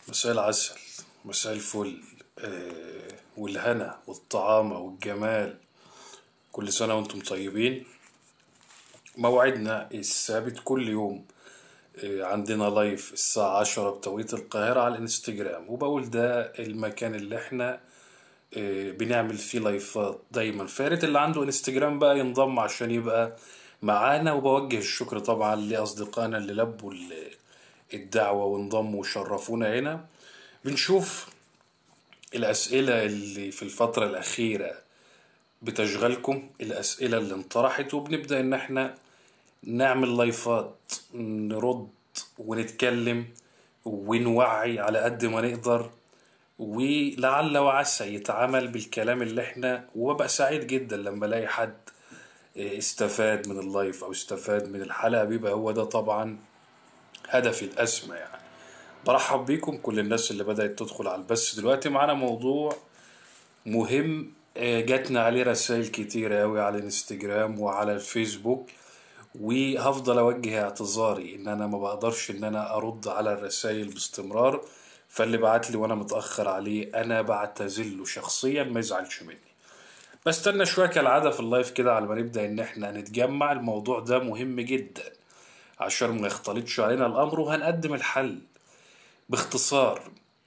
مساء العسل مساء الفل آه، والهنا والطعامة والجمال كل سنة وانتم طيبين موعدنا الثابت كل يوم آه، عندنا لايف الساعة عشرة بتوقيت القاهرة على الانستجرام وبقول ده المكان اللي احنا آه، بنعمل فيه لايفات دايما فارت اللي عنده انستجرام بقى ينضم عشان يبقى معانا وبوجه الشكر طبعا لأصدقائنا اللي لبوا ال- الدعوة وانضموا وشرفونا هنا بنشوف الأسئلة اللي في الفترة الأخيرة بتشغلكم الأسئلة اللي انطرحت وبنبدأ إن احنا نعمل لايفات نرد ونتكلم ونوعي على قد ما نقدر ولعل وعسى يتعامل بالكلام اللي احنا وببقى سعيد جدا لما الاقي حد استفاد من اللايف او استفاد من الحلقة بيبقى هو ده طبعا هدفي الأسمى يعني برحب بيكم كل الناس اللي بدأت تدخل على البث دلوقتي معانا موضوع مهم آه، جاتنا عليه رسائل كتيرة أوي على الانستجرام وعلى الفيسبوك وهفضل أوجه اعتذاري إن أنا ما بقدرش إن أنا أرد على الرسائل باستمرار فاللي بعت لي وأنا متأخر عليه أنا بعتذر له شخصيا ما يزعلش مني بستنى شوية كالعادة في اللايف كده على ما نبدأ إن إحنا نتجمع الموضوع ده مهم جدا عشان ما يختلطش علينا الأمر وهنقدم الحل باختصار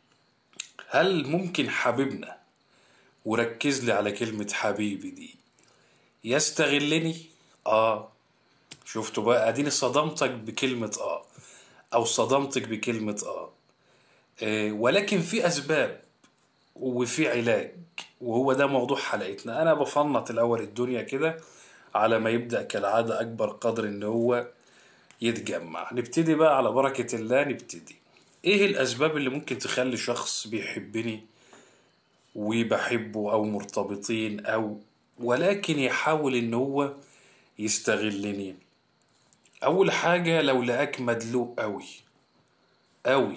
هل ممكن حبيبنا وركز لي على كلمة حبيبي دي يستغلني اه شفتوا بقى اديني صدمتك بكلمة اه او صدمتك بكلمة اه, آه ولكن في اسباب وفي علاج وهو ده موضوع حلقتنا انا بفنط الاول الدنيا كده على ما يبدأ كالعادة اكبر قدر ان هو يتجمع نبتدي بقى على بركة الله نبتدي ايه الاسباب اللي ممكن تخلي شخص بيحبني وبحبه او مرتبطين او ولكن يحاول ان هو يستغلني اول حاجة لو لقاك مدلوق قوي قوي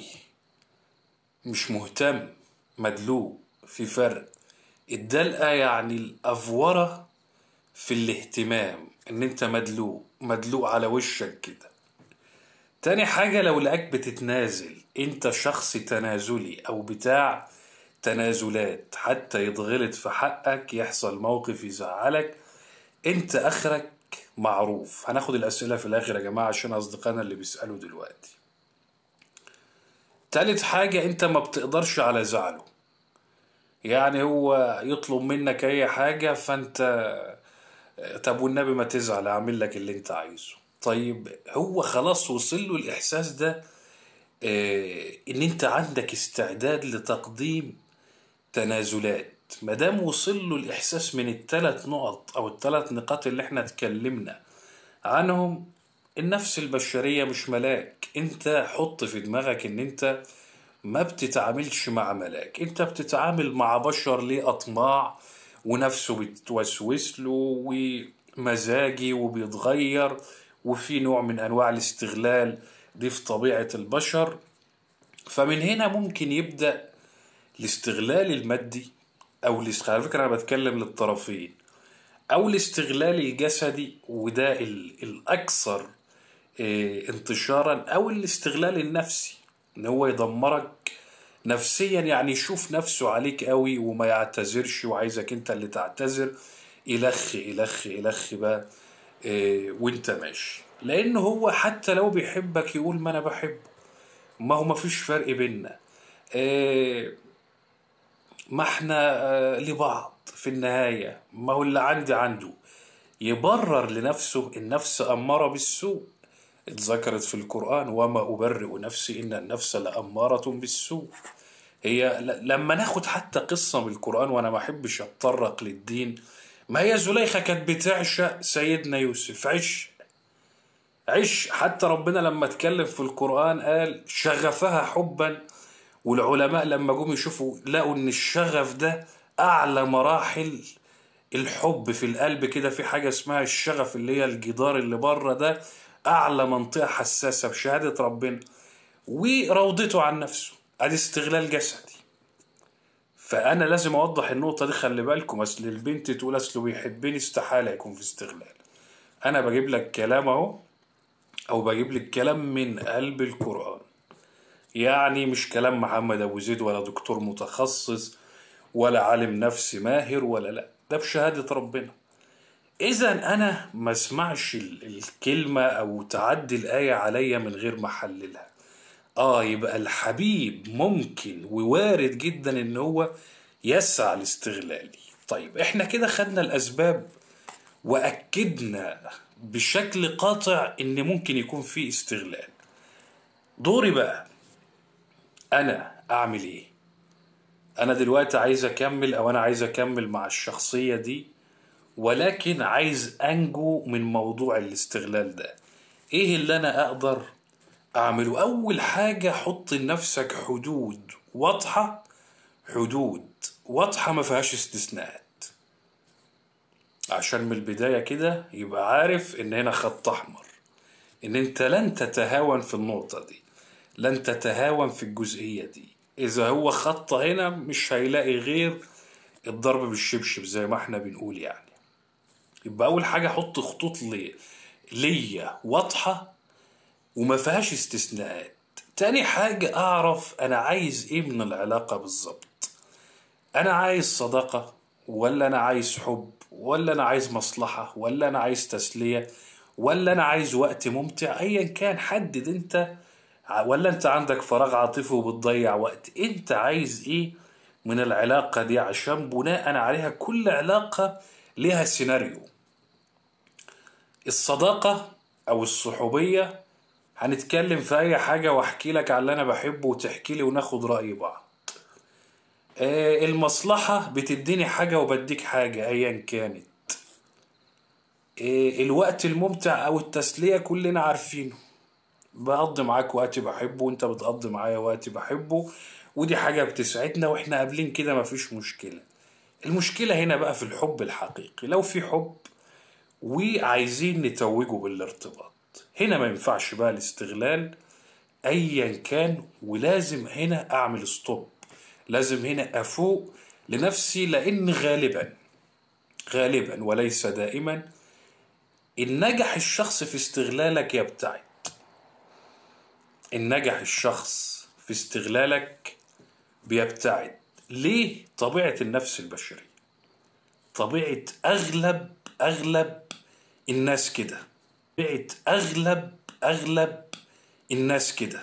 مش مهتم مدلوق في فرق الدلقة يعني الافورة في الاهتمام ان انت مدلوق مدلوق على وشك كده تاني حاجة لو لقاك بتتنازل انت شخص تنازلي او بتاع تنازلات حتى يتغلط في حقك يحصل موقف يزعلك انت اخرك معروف هناخد الاسئلة في الاخر يا جماعة عشان اصدقائنا اللي بيسألوا دلوقتي تالت حاجة انت ما بتقدرش على زعله يعني هو يطلب منك اي حاجة فانت طب والنبي ما تزعل اعمل لك اللي انت عايزه طيب هو خلاص وصل له الاحساس ده آه، ان انت عندك استعداد لتقديم تنازلات ما دام وصل له الاحساس من الثلاث نقط او الثلاث نقاط اللي احنا اتكلمنا عنهم النفس البشرية مش ملاك انت حط في دماغك ان انت ما بتتعاملش مع ملاك انت بتتعامل مع بشر ليه اطماع ونفسه بتوسوس له ومزاجي وبيتغير وفي نوع من انواع الاستغلال دي في طبيعة البشر فمن هنا ممكن يبدأ الاستغلال المادي او الاستغلال على فكرة انا بتكلم للطرفين او الاستغلال الجسدي وده ال- الاكثر آه، انتشارا او الاستغلال النفسي ان هو يدمرك نفسيا يعني يشوف نفسه عليك قوي وما يعتذرش وعايزك انت اللي تعتذر الخ الخ الخ بقى آه، وانت ماشي لان هو حتى لو بيحبك يقول ما انا بحبه ما هو ما فيش فرق بيننا آه، ما احنا آه، لبعض في النهاية ما هو اللي عندي عنده يبرر لنفسه النفس أمارة بالسوء اتذكرت في القرآن وما أبرئ نفسي إن النفس لأمارة بالسوء هي ل- لما ناخد حتى قصة من القرآن وأنا ما أحبش أتطرق للدين ما هي زليخة كانت بتعشق سيدنا يوسف عش عش حتى ربنا لما اتكلم في القرآن قال شغفها حبا والعلماء لما جم يشوفوا لقوا ان الشغف ده اعلى مراحل الحب في القلب كده في حاجة اسمها الشغف اللي هي الجدار اللي بره ده اعلى منطقة حساسة بشهادة ربنا وروضته عن نفسه ادي استغلال جسدي فانا لازم اوضح النقطة دي خلي بالكم اصل البنت تقول اصله بيحبني استحالة يكون في استغلال انا بجيب لك كلام اهو او بجيب لك كلام من قلب القرآن يعني مش كلام محمد ابو زيد ولا دكتور متخصص ولا عالم نفس ماهر ولا لا ده بشهادة ربنا اذا انا ما اسمعش ال- الكلمة او تعدي الآية عليا من غير ما احللها اه يبقى الحبيب ممكن ووارد جدا ان هو يسعى لاستغلالي طيب احنا كده خدنا الاسباب واكدنا بشكل قاطع ان ممكن يكون في استغلال دوري بقى انا اعمل ايه انا دلوقتي عايز اكمل او انا عايز اكمل مع الشخصية دي ولكن عايز انجو من موضوع الاستغلال ده ايه اللي انا اقدر اعمله اول حاجة حط لنفسك حدود واضحة حدود واضحة ما فيهاش استثناءات عشان من البداية كده يبقى عارف ان هنا خط احمر ان انت لن تتهاون في النقطة دي لن تتهاون في الجزئية دي اذا هو خط هنا مش هيلاقي غير الضرب بالشبشب زي ما احنا بنقول يعني يبقى اول حاجة حط خطوط لي ليا واضحة وما فيهاش استثناءات تاني حاجة اعرف انا عايز ايه من العلاقة بالظبط انا عايز صداقة ولا انا عايز حب ولا انا عايز مصلحة ولا انا عايز تسلية ولا انا عايز وقت ممتع ايا كان حدد انت ع- ولا انت عندك فراغ عاطفي وبتضيع وقت انت عايز ايه من العلاقة دي عشان بناء عليها كل علاقة لها سيناريو الصداقة او الصحوبية هنتكلم في اي حاجة واحكي لك على اللي انا بحبه وتحكي لي وناخد رأي بعض آه، المصلحة بتديني حاجة وبديك حاجة أيا كانت آه، الوقت الممتع أو التسلية كلنا عارفينه بقضي معاك وقت بحبه وانت بتقضي معايا وقت بحبه ودي حاجة بتسعدنا واحنا قابلين كده مفيش مشكلة المشكلة هنا بقى في الحب الحقيقي لو في حب وعايزين نتوجه بالارتباط هنا ما ينفعش بقى الاستغلال ايا كان ولازم هنا اعمل ستوب لازم هنا افوق لنفسي لان غالبا غالبا وليس دائما ان نجح الشخص في استغلالك يبتعد ان نجح الشخص في استغلالك بيبتعد ليه طبيعة النفس البشرية طبيعة اغلب اغلب الناس كده طبيعة اغلب اغلب الناس كده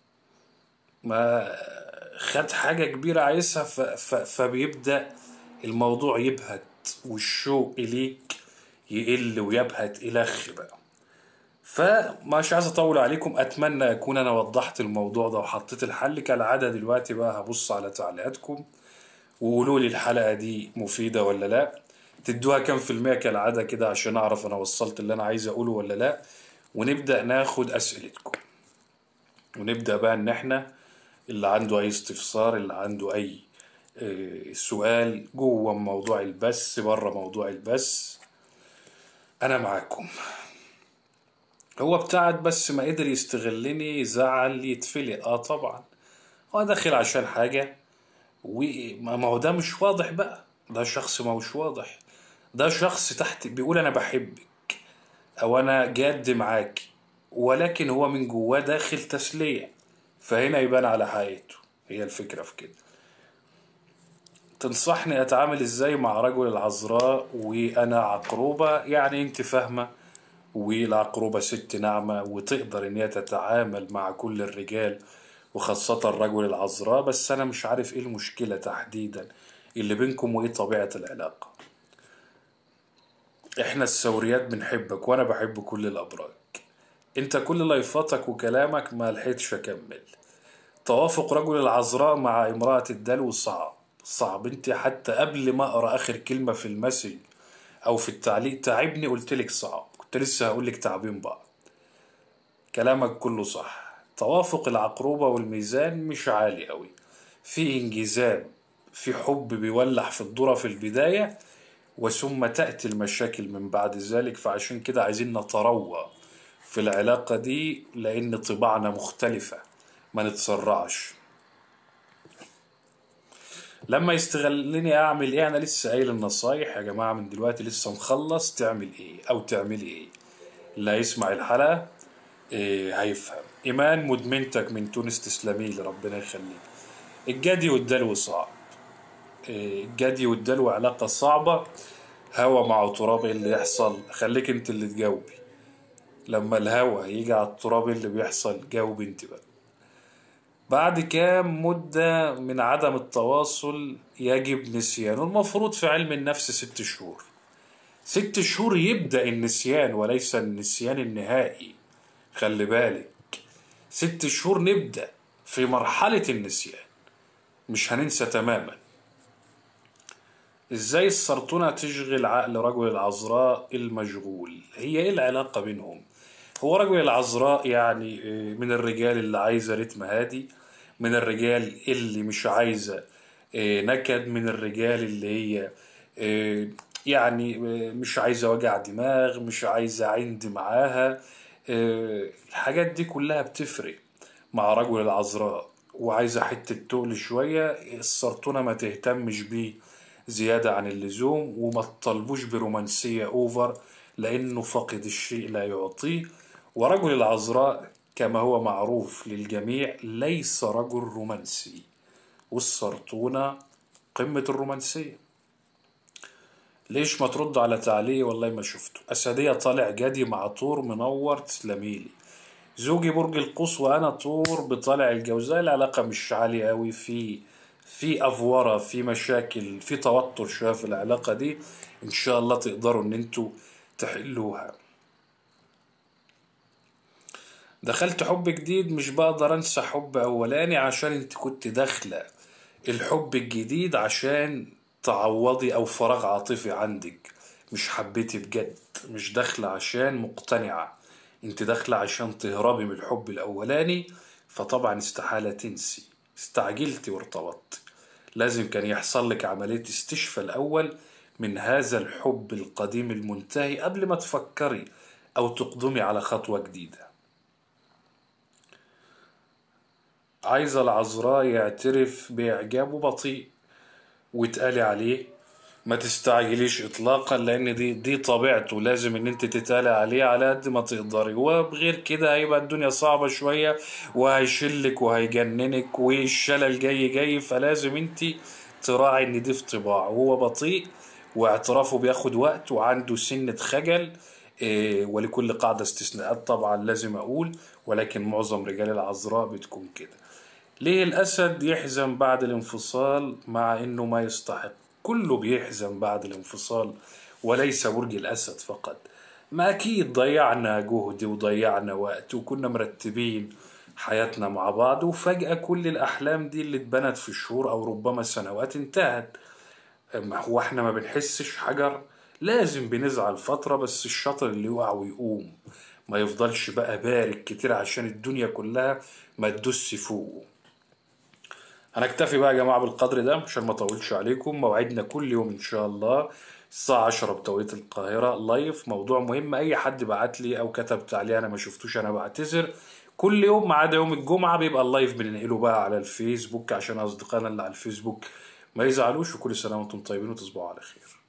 ما خد حاجة كبيرة عايزها ف... ف... فبيبدأ الموضوع يبهت والشوق إليك يقل ويبهت إلخ بقى فمش عايز أطول عليكم أتمنى أكون أنا وضحت الموضوع ده وحطيت الحل كالعادة دلوقتي بقى هبص على تعليقاتكم وقولوا لي الحلقة دي مفيدة ولا لا تدوها كام في المية كالعادة كده عشان أعرف أنا وصلت اللي أنا عايز أقوله ولا لا ونبدأ ناخد أسئلتكم ونبدأ بقى إن إحنا اللي عنده أي استفسار اللي عنده أي آه، سؤال جوه موضوع البث بره موضوع البث أنا معاكم هو ابتعد بس ما قدر يستغلني زعل يتفلق اه طبعا هو داخل عشان حاجة وما ما هو ده مش واضح بقى ده شخص ما هوش واضح ده شخص تحت بيقول انا بحبك او انا جاد معاك ولكن هو من جواه داخل تسلية فهنا يبان على حقيقته هي الفكرة في كده تنصحني اتعامل ازاي مع رجل العذراء وانا عقروبة يعني انت فاهمة والعقروبة ست ناعمة وتقدر ان هي تتعامل مع كل الرجال وخاصة الرجل العذراء بس انا مش عارف ايه المشكلة تحديدا اللي بينكم وايه طبيعة العلاقة احنا الثوريات بنحبك وانا بحب كل الابراج انت كل لايفاتك وكلامك ما لحقتش اكمل توافق رجل العذراء مع امرأة الدلو صعب صعب انت حتى قبل ما اقرا اخر كلمة في المسج او في التعليق تعبني قلت لك صعب كنت لسه هقول لك تعبين بعض كلامك كله صح توافق العقروبة والميزان مش عالي قوي في انجذاب في حب بيولع في الذرة في البداية وثم تأتي المشاكل من بعد ذلك فعشان كده عايزين نتروى في العلاقة دي لأن طباعنا مختلفة ما نتسرعش لما يستغلني اعمل ايه انا لسه قايل النصايح يا جماعه من دلوقتي لسه مخلص تعمل ايه او تعملي ايه اللي هيسمع الحلقه إيه هيفهم إيمان مدمنتك من تونس تسلمي لي ربنا يخليك الجدي والدلو صعب إيه الجدي والدلو علاقة صعبة هوا مع تراب إيه اللي يحصل خليك انت اللي تجاوبي لما الهوا يجي على التراب إيه اللي بيحصل جاوب انت بقى بعد كام مدة من عدم التواصل يجب نسيانه المفروض في علم النفس ست شهور ست شهور يبدأ النسيان وليس النسيان النهائي خلي بالك ست شهور نبدأ في مرحلة النسيان مش هننسى تماما ازاي السرطونة تشغل عقل رجل العذراء المشغول هي ايه العلاقة بينهم هو رجل العذراء يعني من الرجال اللي عايزة رتم هادي من الرجال اللي مش عايزة نكد من الرجال اللي هي يعني مش عايزة وجع دماغ مش عايزة عند معاها الحاجات دي كلها بتفرق مع رجل العذراء وعايزة حتة تقل شوية السرطونة ما تهتمش بيه زيادة عن اللزوم وما تطلبوش برومانسية اوفر لانه فاقد الشيء لا يعطيه ورجل العذراء كما هو معروف للجميع ليس رجل رومانسي والسرطونة قمة الرومانسية ليش ما ترد على تعليق والله ما شفته أسدية طالع جدي مع طور منور تسلميلي زوجي برج القوس وأنا طور بطالع الجوزاء العلاقة مش عالية أوي في في أفورة في مشاكل في توتر شوية في العلاقة دي إن شاء الله تقدروا إن انتوا تحلوها دخلت حب جديد مش بقدر انسى حب اولاني عشان انت كنت داخله الحب الجديد عشان تعوضي او فراغ عاطفي عندك مش حبيتي بجد مش داخله عشان مقتنعه انت داخله عشان تهربي من الحب الاولاني فطبعا استحاله تنسي استعجلتي وارتبطتي لازم كان يحصل لك عمليه استشفاء الاول من هذا الحب القديم المنتهي قبل ما تفكري او تقدمي على خطوه جديده عايزة العذراء يعترف بإعجابه بطيء وتقالي عليه ما تستعجليش إطلاقا لأن دي دي طبيعته لازم إن أنت تتقالي عليه على قد ما تقدري وبغير كده هيبقى الدنيا صعبة شوية وهيشلك وهيجننك والشلل جاي جاي فلازم أنت تراعي إن دي في طباعه هو بطيء واعترافه بياخد وقت وعنده سنة خجل إيه ولكل قاعدة استثناءات طبعا لازم أقول ولكن معظم رجال العذراء بتكون كده ليه الأسد يحزن بعد الانفصال مع إنه ما يستحق كله بيحزن بعد الانفصال وليس برج الأسد فقط ما أكيد ضيعنا جهد وضيعنا وقت وكنا مرتبين حياتنا مع بعض وفجأة كل الأحلام دي اللي اتبنت في شهور أو ربما سنوات انتهت هو احنا ما بنحسش حجر لازم بنزعل فترة بس الشاطر اللي يقع ويقوم ما يفضلش بقى بارك كتير عشان الدنيا كلها ما تدس فوقه هنكتفي بقى يا جماعة بالقدر ده عشان ما اطولش عليكم موعدنا كل يوم ان شاء الله الساعة 10 بتوقيت القاهرة لايف موضوع مهم اي حد بعت لي او كتب تعليق انا ما شفتوش انا بعتذر كل يوم ما عدا يوم الجمعة بيبقى اللايف بننقله بقى على الفيسبوك عشان اصدقائنا اللي على الفيسبوك ما يزعلوش وكل سنة وانتم طيبين وتصبحوا على خير